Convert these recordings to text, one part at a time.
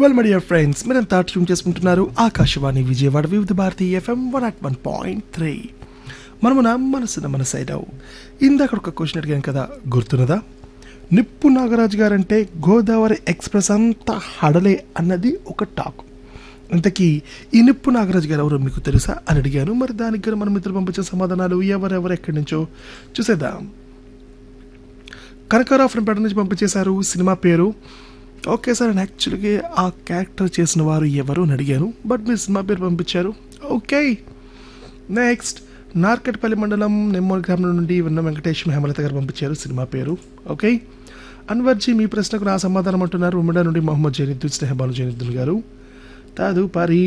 well my dear friends మీరంతా tune చేసుకుంటున్నారు Akashvani Vijayawada Vividh Bharati FM one at one point three మనమున మనసున మన సైడ్ అవు ఇందాక ఒక క్వశ్చన్ అడిగాను కదా గుర్తున్నదా నిప్పు నాగరాజు గారంటే గోదావరి ఎక్స్ప్రెస్ అంతా హడలే అన్నది ఒక టాక్ ఇంతకీ ఈ నిప్పు నాగరాజు గారు ఎవరో మీకు తెలుసా అని అడిగాను మరి దానికి గాను మన మిత్రులు పంపించిన సమాధానాలు ఎవరెవరు ఎక్కడి నుంచో చూసేద్దాం కనకారావు ఫ్రం పేట నుంచి పంపించేశారు సినిమా పేరు ఓకే సార్ అండ్ యాక్చువల్గా ఆ క్యారెక్టర్ చేసిన వారు ఎవరు అని అడిగాను బట్ మీరు సినిమా పేరు పంపించారు ఓకే నెక్స్ట్ నార్కట్పల్లి మండలం నెమ్మూరు గ్రామం నుండి విన్న వెంకటేశ్వర హేమలత గారు పంపించారు సినిమా పేరు ఓకే అన్వర్జీ మీ ప్రశ్నకు నా సమాధానం అంటున్నారు ఉమ్మడా నుండి మొహమ్మద్ జైనుద్దీన్ స్నేహబాను జైనుద్దీన్ గారు తదుపరి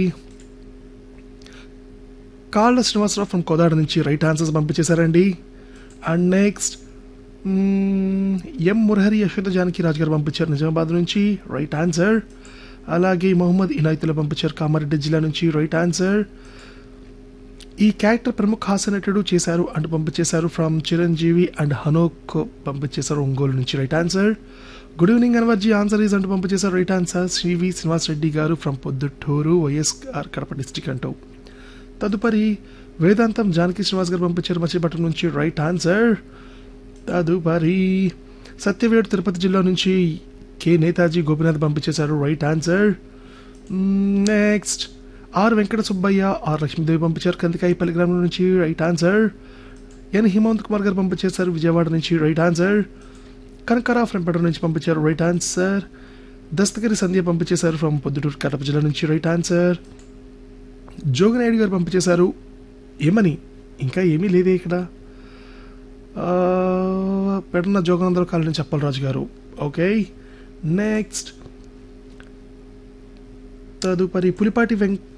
కాళ్ళ శ్రీనివాసరావు ఫ్రమ్ కోదాడ నుంచి రైట్ ఆన్సర్స్ పంపించేశారండి and next hmm, M Murahari Yashoda Janaki Raju garu పంపించారు నిజామాబాద్ నుంచి రైట్ ఆన్సర్ అలాగే మొహమ్మద్ ఇనాయతులు పంపించారు కామారెడ్డి జిల్లా నుంచి రైట్ ఆన్సర్ ఈ క్యారెక్టర్ ప్రముఖ హాస్య నటుడు చేశారు అంటూ పంపించేశారు ఫ్రమ్ చిరంజీవి అండ్ హనోక్ పంపించేశారు ఒంగోలు నుంచి రైట్ ఆన్సర్ గుడ్ ఈవినింగ్ అన్వర్జీ ఆన్సర్ ఈజ్ అంటూ పంపించేశారు రైట్ ఆన్సర్ శ్రీవి Srinivas Reddy garu from Proddatur YSR Kadapa district అంటూ తదుపరి వేదాంతం జానకి శ్రీనివాస్ గారు పంపించారు మచిలీపట్నం నుంచి రైట్ ఆన్సర్ తదుపరి సత్యవేడు తిరుపతి జిల్లా నుంచి కె నేతాజీ గోపినాథ్ పంపించేశారు right answer next R Venkata Subbaiah R Lakshmidevi పంపించారు కందికాయపల్లి గ్రామం నుంచి right answer N Himanth Kumar garu పంపించేశారు విజయవాడ నుంచి రైట్ ఆన్సర్ కనకరా ఫ్రమ్ పెట్రోల్ నుంచి పంపించారు రైట్ ఆన్సర్ దస్తగిరి సంధ్య పంపించేశారు ఫ్రమ్ పొద్దుటూరు కడప జిల్లా నుంచి రైట్ ఆన్సర్ జోగినాయుడు గారు పంపించేశారు ఏమని ఇంకా ఏమీ లేదే ఇక్కడ ఆ, పెడన జోగనందరావు కాలనీ చెప్పాలి రాజు గారు ఓకే నెక్స్ట్ తదుపరి పులిపాటి వెంక